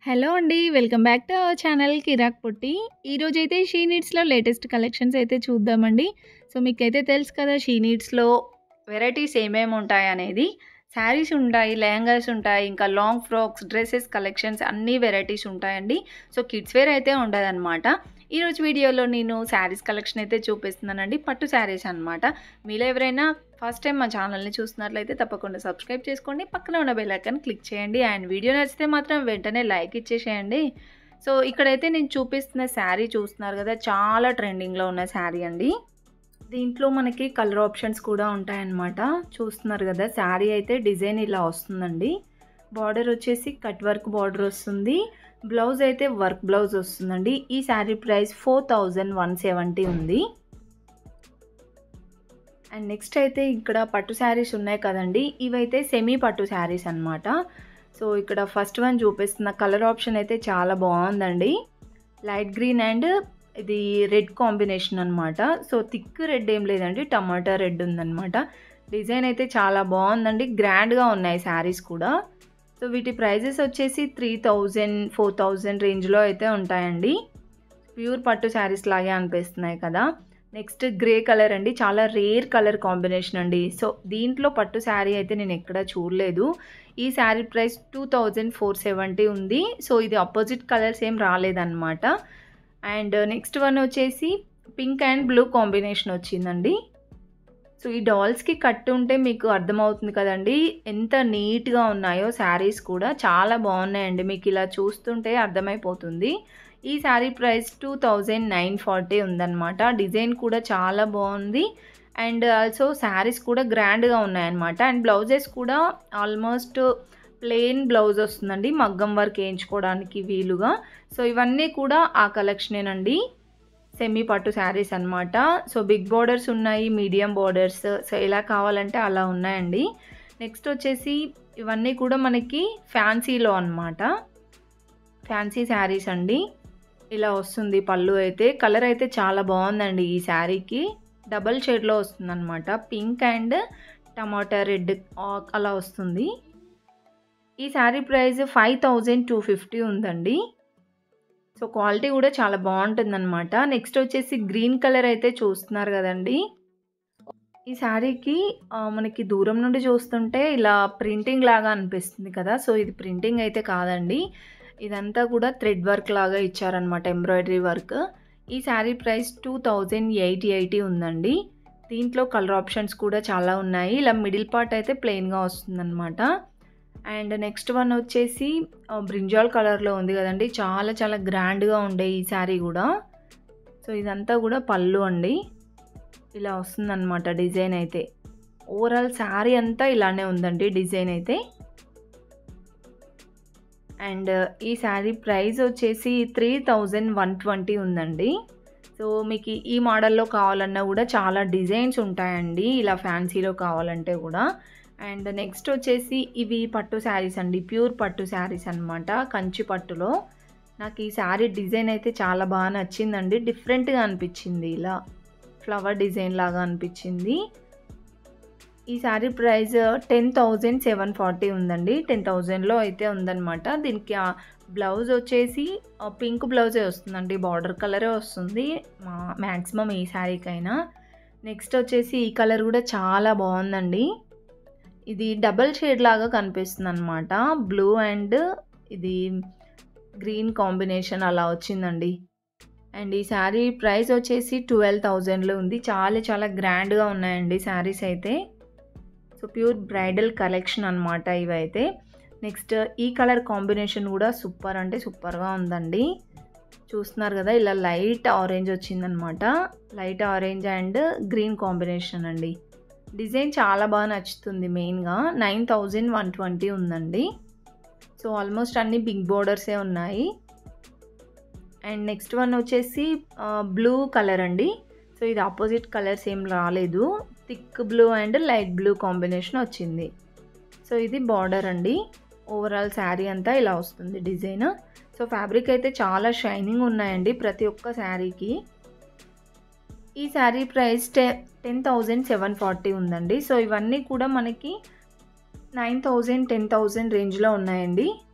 Hello అండి. Welcome back to our channel Kirak Potti. ఈరోజైతే she నీడ్స్‌లో latest collections అయితే చూద్దామండి. సో, మీకైతే తెలుసు కదా! షీ నీడ్స్‌లో వెరైటీస్ ఏమేమి ఉంటాయనేది. శారీస్ ఉంటాయి, లెహంగాస్ ఉంటాయి, ఇంకా లాంగ్ ఫ్రాక్స్, డ్రెసెస్ కలెక్షన్స్ అన్నీ వెరైటీస్ ఉంటాయండి. సో, కిడ్స్ వేర్ అయితే ఉండదనమాట. ఈరోజు వీడియోలో నేను శారీస్ కలెక్షన్ అయితే చూపిస్తున్నానండి. పట్టు శారీస్ అనమాట. మీలో ఎవరైనా ఫస్ట్ టైం మా ఛానల్‌ని చూస్తున్నట్లయితే తప్పకుండా సబ్స్క్రైబ్ చేసుకోండి. పక్కన ఉన్న బెల్ ఐకాన్ క్లిక్ చేయండి. అండ్ వీడియో నచ్చితే మాత్రం వెంటనే లైక్ ఇచ్చేసేయండి. సో, ఇక్కడైతే నేను చూపిస్తున్న శారీ చూస్తున్నారు కదా! చాలా ట్రెండింగ్‌లో ఉన్న శారీ అండి. దీంట్లో మనకి కలర్ ఆప్షన్స్ కూడా ఉంటాయన్నమాట. చూస్తున్నారు కదా! శారీ అయితే డిజైన్ ఇలా వస్తుందండి. బార్డర్ వచ్చేసి కట్ వర్క్ బార్డర్ వస్తుంది. బ్లౌజ్ అయితే వర్క్ బ్లౌజ్ వస్తుందండి. ఈ శారీ ప్రైస్ 4170 ఉంది. అండ్ నెక్స్ట్ అయితే ఇక్కడ పట్టు శారీస్ ఉన్నాయి కదండీ! ఇవైతే సెమీ పట్టు శారీస్ అనమాట. సో, ఇక్కడ ఫస్ట్ వన్ చూపిస్తున్న కలర్ ఆప్షన్ అయితే చాలా బాగుందండి. లైట్ గ్రీన్ అండ్ ఇది రెడ్ కాంబినేషన్ అనమాట. సో, థిక్ రెడ్ ఏం లేదండి. టమాటా రెడ్ ఉందనమాట. డిజైన్ అయితే చాలా బాగుందండి. గ్రాండ్‌గా ఉన్నాయి శారీస్ కూడా. సో, వీటి ప్రైజెస్ వచ్చేసి 3000, 4000 రేంజ్‌లో అయితే ఉంటాయండి. ప్యూర్ పట్టు శారీస్ లాగే అనిపిస్తున్నాయి కదా! నెక్స్ట్ గ్రే కలర్ అండి. చాలా రేర్ కలర్ కాంబినేషన్ అండి. సో, దీంట్లో పట్టు శారీ అయితే నేను ఎక్కడ చూడలేదు. ఈ శారీ ప్రైస్ 2470 ఉంది. సో, ఇది అపోజిట్ కలర్స్ ఏం రాలేదన్నమాట. అండ్ నెక్స్ట్ వన్ వచ్చేసి పింక్ అండ్ బ్లూ కాంబినేషన్ వచ్చిందండి. సో, ఈ డాల్స్‌కి కట్ ఉంటే మీకు అర్థమవుతుంది కదండీ! ఎంత నీట్‌గా ఉన్నాయో శారీస్ కూడా చాలా బాగున్నాయండి. మీకు ఇలా చూస్తుంటే అర్థమైపోతుంది. ఈ శారీ ప్రైస్ 2940 ఉందన్నమాట. డిజైన్ కూడా చాలా బాగుంది. అండ్ ఆల్సో శారీస్ కూడా గ్రాండ్‌గా ఉన్నాయన్నమాట. అండ్ బ్లౌజెస్ కూడా ఆల్మోస్ట్ ప్లెయిన్ బ్లౌజ్ వస్తుందండి. మగ్గం వర్క్ ఏయించుకోవడానికి వీలుగా. సో, ఇవన్నీ కూడా ఆ కలెక్షనేనండి. సెమీ పట్టు శారీస్ అనమాట. సో, బిగ్ బోర్డర్స్ ఉన్నాయి. మీడియం బోర్డర్స్ సో, ఎలా కావాలంటే అలా ఉన్నాయండి. నెక్స్ట్ వచ్చేసి ఇవన్నీ కూడా మనకి ఫ్యాన్సీలో అనమాట. ఫ్యాన్సీ శారీస్ అండి. ఇలా వస్తుంది పళ్ళు అయితే. కలర్ అయితే చాలా బాగుందండి ఈ శారీకి. డబల్ షేడ్‌లో వస్తుందనమాట. పింక్ అండ్ టమాటా రెడ్ ఆహ్, అలా వస్తుంది. ఈ శారీ ప్రైస్ 5250 ఉందండి. సో, క్వాలిటీ కూడా చాలా బాగుంటుందనమాట. నెక్స్ట్ వచ్చేసి గ్రీన్ కలర్ అయితే చూస్తున్నారు కదండీ! ఈ శారీకి ఆహ్, మనకి దూరం నుండి చూస్తుంటే ఇలా ప్రింటింగ్ లాగా అనిపిస్తుంది కదా! సో, ఇది ప్రింటింగ్ అయితే కాదండి. ఇదంతా కూడా థ్రెడ్ వర్క్ లాగా ఇచ్చారనమాట. Embroidery work. ఈ శారీ ప్రైస్ 2880 ఉందండి. దీంట్లో కలర్ ఆప్షన్స్ కూడా చాలా ఉన్నాయి. ఇలా మిడిల్ పార్ట్ అయితే ప్లెయిన్‌గా వస్తుందనమాట. అండ్ నెక్స్ట్ వన్ వచ్చేసి ఆహ్, బ్రింజాల్ కలర్‌లో ఉంది కదండీ! చాలా చాలా గ్రాండ్‌గా ఉండే ఈ శారీ కూడా. సో, ఇదంతా కూడా పళ్ళు అండి. ఇలా వస్తుందనమాట డిజైన్ అయితే. ఓవరాల్ శారీ అంతా ఇలానే ఉందండి డిజైన్ అయితే. అండ్ ఈ శారీ ప్రైస్ వచ్చేసి 3120 ఉందండి. సో, మీకు ఈ మోడల్‌లో కావాలన్నా కూడా చాలా డిజైన్స్ ఉంటాయండి. ఇలా ఫ్యాన్సీలో కావాలంటే కూడా. అండ్ నెక్స్ట్ వచ్చేసి ఇవి పట్టు శారీస్ అండి. ప్యూర్ పట్టు శారీస్ అనమాట. కంచి పట్టులో. నాకు ఈ శారీ డిజైన్ అయితే చాలా బాగా నచ్చిందండి. డిఫరెంట్‌గా అనిపించింది ఇలా. ఫ్లవర్ డిజైన్ లాగా అనిపించింది. ఈ శారీ ప్రైస్ 10740 ఉందండి. 10000లో అయితే ఉందనమాట. దీనికి ఆహ్, బ్లౌజ్ వచ్చేసి ఆహ్, పింక్ బ్లౌజే వస్తుందండి. బార్డర్ కలరే వస్తుంది. మా మాక్సిమం ఏ శారీకైనా. నెక్స్ట్ వచ్చేసి ఈ కలర్ కూడా చాలా బాగుందండి. ఇది డబల్ షేడ్ లాగా కనిపిస్తుందనమాట. బ్లూ అండ్ ఇది గ్రీన్ కాంబినేషన్ అలా వచ్చిందండి. అండ్ ఈ శారీ ప్రైస్ వచ్చేసి 12000లో ఉంది. చాలా చాలా గ్రాండ్‌గా ఉన్నాయండి శారీస్ అయితే. సో, ప్యూర్ బ్రైడల్ కలెక్షన్ అనమాట ఇవైతే. నెక్స్ట్ ఈ కలర్ కాంబినేషన్ కూడా సూపర్ అంటే సూపర్‌గా ఉందండి. చూస్తున్నారు కదా! ఇలా లైట్ ఆరెంజ్ వచ్చిందనమాట. Light orange and green combination అండి. డిజైన్ చాలా బాగా నచ్చుతుంది మెయిన్‌గా. 9120 ఉందండి. సో, ఆల్మోస్ట్ అన్ని బిగ్ బోర్డర్సే ఉన్నాయి. అండ్ నెక్స్ట్ వన్ వచ్చేసి ఆహ్, బ్లూ కలర్ అండి. సో, ఇది అపోజిట్ కలర్స్ ఏం రాలేదు. Thick blue and light blue combination వచ్చింది. సో, ఇది బార్డర్ అండి. ఓవరాల్ శారీ అంతా ఇలా వస్తుంది డిజైన్. సో, ఫ్యాబ్రిక్ అయితే చాలా షైనింగ్ ఉన్నాయండి ప్రతి ఒక్క శారీకి. ఈ శారీ ప్రైస్ టె 10740 ఉందండి. సో, ఇవన్నీ కూడా మనకి 9000, 10000 రేంజ్‌లో ఉన్నాయండి.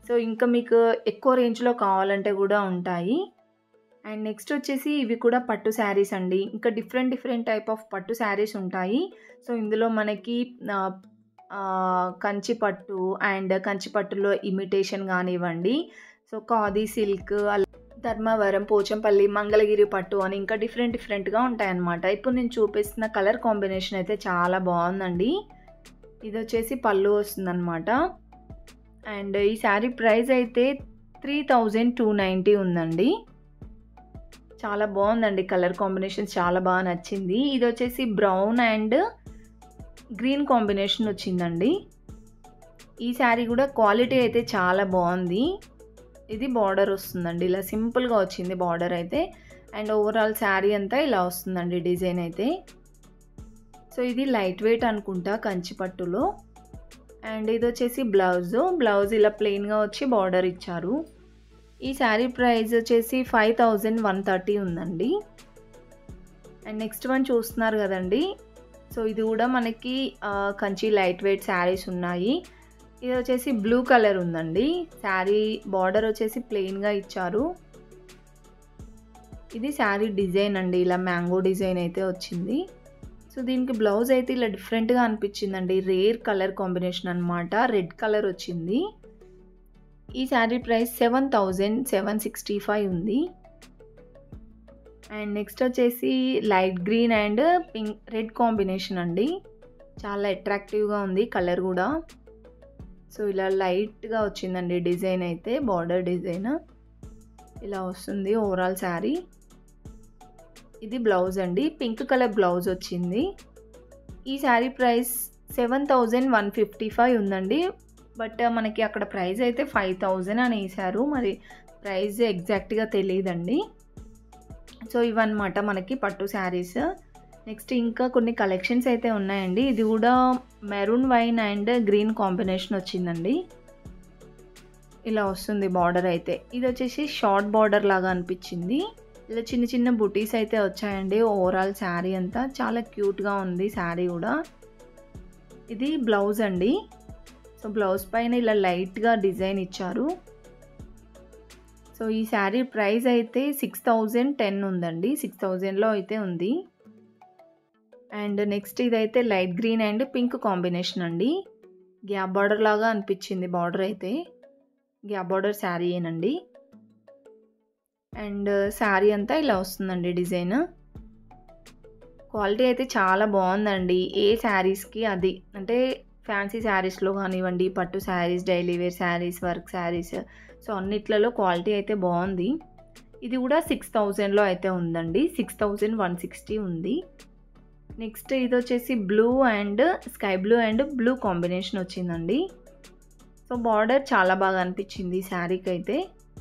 సో ఇంకా మీకు ఎక్కువ రేంజ్లో కావాలంటే కూడా ఉంటాయి అండ్ నెక్స్ట్ వచ్చేసి ఇవి కూడా పట్టు శారీస్ అండి ఇంకా డిఫరెంట్ డిఫరెంట్ టైప్ ఆఫ్ పట్టు శారీస్ ఉంటాయి సో ఇందులో మనకి ఆ, ఆ, కంచి పట్టు అండ్ కంచి పట్టులో ఇమిటేషన్ కానివ్వండి సో ఖాదీ సిల్క్ ధర్మవరం పోచంపల్లి మంగళగిరి పట్టు అని ఇంకా డిఫరెంట్ డిఫరెంట్గా ఉంటాయన్నమాట ఇప్పుడు నేను చూపిస్తున్న కలర్ కాంబినేషన్ అయితే చాలా బాగుందండి ఇది వచ్చేసి పళ్ళు వస్తుందన్నమాట అండ్ ఈ శారీ ప్రైస్ అయితే త్రీ థౌజండ్ టూ నైంటీ ఉందండి చాలా బాగుందండి కలర్ కాంబినేషన్ చాలా బాగా నచ్చింది ఇది వచ్చేసి బ్రౌన్ అండ్ గ్రీన్ కాంబినేషన్ వచ్చిందండి ఈ శారీ కూడా క్వాలిటీ అయితే చాలా బాగుంది ఇది బార్డర్ వస్తుందండి ఇలా సింపుల్గా వచ్చింది బార్డర్ అయితే అండ్ ఓవరాల్ శారీ అంతా ఇలా వస్తుందండి డిజైన్ అయితే సో ఇది లైట్ వెయిట్ అనుకుంటా కంచి పట్టులో అండ్ ఇది వచ్చేసి బ్లౌజ్ బ్లౌజ్ ఇలా ప్లెయిన్గా వచ్చి బార్డర్ ఇచ్చారు ఈ శారీ ప్రైస్ వచ్చేసి ఫైవ్ థౌజండ్ వన్ థర్టీ ఉందండి అండ్ నెక్స్ట్ వన్ చూస్తున్నారు కదండి సో ఇది కూడా మనకి ఆ, కంచి లైట్ వెయిట్ శారీస్ ఉన్నాయి ఇది వచ్చేసి బ్లూ కలర్ ఉందండి శారీ బార్డర్ వచ్చేసి ప్లెయిన్గా ఇచ్చారు ఇది శారీ డిజైన్ అండి ఇలా మ్యాంగో డిజైన్ అయితే వచ్చింది సో దీనికి బ్లౌజ్ అయితే ఇలా డిఫరెంట్గా అనిపించిందండి రేర్ కలర్ కాంబినేషన్ అనమాట రెడ్ కలర్ వచ్చింది ఈ sari price seven thousand seven sixty five ఉంది అండ్ నెక్స్ట్ వచ్చేసి light green and pink red combination అండి చాలా అట్రాక్టివ్గా ఉంది కలర్ కూడా సో ఇలా లైట్గా వచ్చిందండి డిజైన్ అయితే బార్డర్ డిజైన్ ఇలా వస్తుంది ఓవరాల్ శారీ ఇది బ్లౌజ్ అండి పింక్ కలర్ బ్లౌజ్ వచ్చింది ఈ sari price seven thousand one fifty five ఉందండి బట్ మనకి అక్కడ ప్రైస్ అయితే ఫైవ్ థౌజండ్ అని వేసారు మరి ప్రైస్ ఎగ్జాక్ట్గా తెలియదండి సో ఇవన్నమాట మనకి పట్టు శారీస్ నెక్స్ట్ ఇంకా కొన్ని కలెక్షన్స్ అయితే ఉన్నాయండి ఇది కూడా maroon wine and green combination వచ్చిందండి ఇలా వస్తుంది బార్డర్ అయితే ఇది వచ్చేసి షార్ట్ బార్డర్ లాగా అనిపించింది ఇలా చిన్న చిన్న బుటీస్ అయితే వచ్చాయండి ఓవరాల్ శారీ అంతా చాలా క్యూట్గా ఉంది శారీ కూడా ఇది బ్లౌజ్ అండి సో బ్లౌజ్ పైన ఇలా లైట్గా డిజైన్ ఇచ్చారు సో ఈ శారీ ప్రైస్ అయితే సిక్స్ థౌజండ్ టెన్ ఉందండి సిక్స్ థౌజండ్లో అయితే ఉంది అండ్ నెక్స్ట్ ఇదైతే light green and pink combination అండి గ్యాప్ బార్డర్ లాగా అనిపించింది బార్డర్ అయితే గ్యాప్ బార్డర్ శారీ ఏనండి అండ్ శారీ అంతా ఇలా వస్తుందండి డిజైన్ క్వాలిటీ అయితే చాలా బాగుందండి ఏ శారీస్కి అది అంటే ఫ్యాన్సీ శారీస్లో కానివ్వండి పట్టు saris daily wear saris work saris so అన్నిట్లలో క్వాలిటీ అయితే బాగుంది ఇది కూడా సిక్స్ థౌజండ్లో అయితే ఉందండి సిక్స్ థౌజండ్ వన్ సిక్స్టీ ఉంది నెక్స్ట్ ఇది వచ్చేసి blue and sky blue and blue combination వచ్చిందండి సో బార్డర్ చాలా బాగా అనిపించింది శారీకి అయితే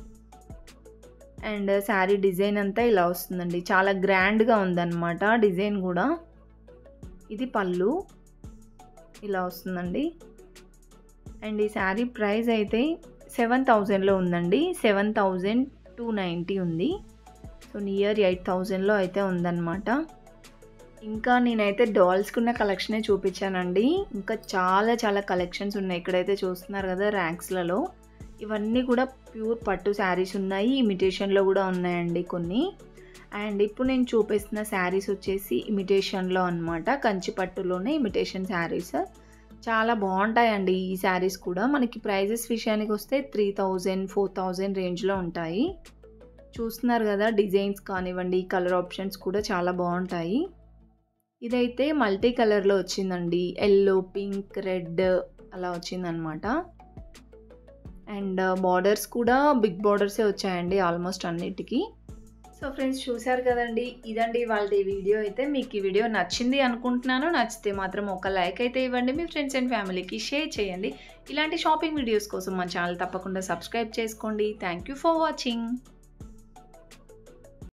అండ్ శారీ డిజైన్ అంతా ఇలా వస్తుందండి చాలా గ్రాండ్గా ఉందన్నమాట డిజైన్ కూడా ఇది పళ్ళు ఇలా వస్తుందండి అండ్ ఈ శారీ ప్రైస్ అయితే సెవెన్ థౌజండ్లో ఉందండి సెవెన్ థౌజండ్ టూ నైంటీ ఉంది సో నియర్ ఎయిట్ థౌజండ్లో అయితే ఉందన్నమాట ఇంకా నేనైతే డాల్స్కి ఉన్న కలెక్షనే చూపించానండి ఇంకా చాలా చాలా కలెక్షన్స్ ఉన్నాయి ఇక్కడైతే చూస్తున్నారు కదా ర్యాక్స్లలో ఇవన్నీ కూడా ప్యూర్ పట్టు శారీస్ ఉన్నాయి ఇమిటేషన్లో కూడా ఉన్నాయండి కొన్ని అండ్ ఇప్పుడు నేను చూపిస్తున్న శారీస్ వచ్చేసి ఇమిటేషన్లో అనమాట కంచి పట్టులోనే ఇమిటేషన్ శారీస్ చాలా బాగుంటాయండి ఈ శారీస్ కూడా మనకి ప్రైజెస్ విషయానికి వస్తే త్రీ థౌజండ్ ఫోర్ థౌజండ్ రేంజ్లో ఉంటాయి చూస్తున్నారు కదా డిజైన్స్ కానివ్వండి కలర్ ఆప్షన్స్ కూడా చాలా బాగుంటాయి ఇదైతే మల్టీ కలర్లో వచ్చిందండి ఎల్లో పింక్ రెడ్ అలా వచ్చిందనమాట అండ్ బార్డర్స్ కూడా బిగ్ బార్డర్సే వచ్చాయండి ఆల్మోస్ట్ అన్నిటికీ సో ఫ్రెండ్స్ చూశారు కదండి ఇదండి వాళ్ళ వీడియో అయితే మీకు ఈ వీడియో నచ్చింది అనుకుంటున్నాను నచ్చితే మాత్రం ఒక లైక్ అయితే ఇవ్వండి మీ ఫ్రెండ్స్ అండ్ ఫ్యామిలీకి షేర్ చేయండి ఇలాంటి షాపింగ్ వీడియోస్ కోసం మా ఛానల్ తప్పకుండా సబ్స్క్రైబ్ చేసుకోండి థ్యాంక్ యూ ఫర్ వాచింగ్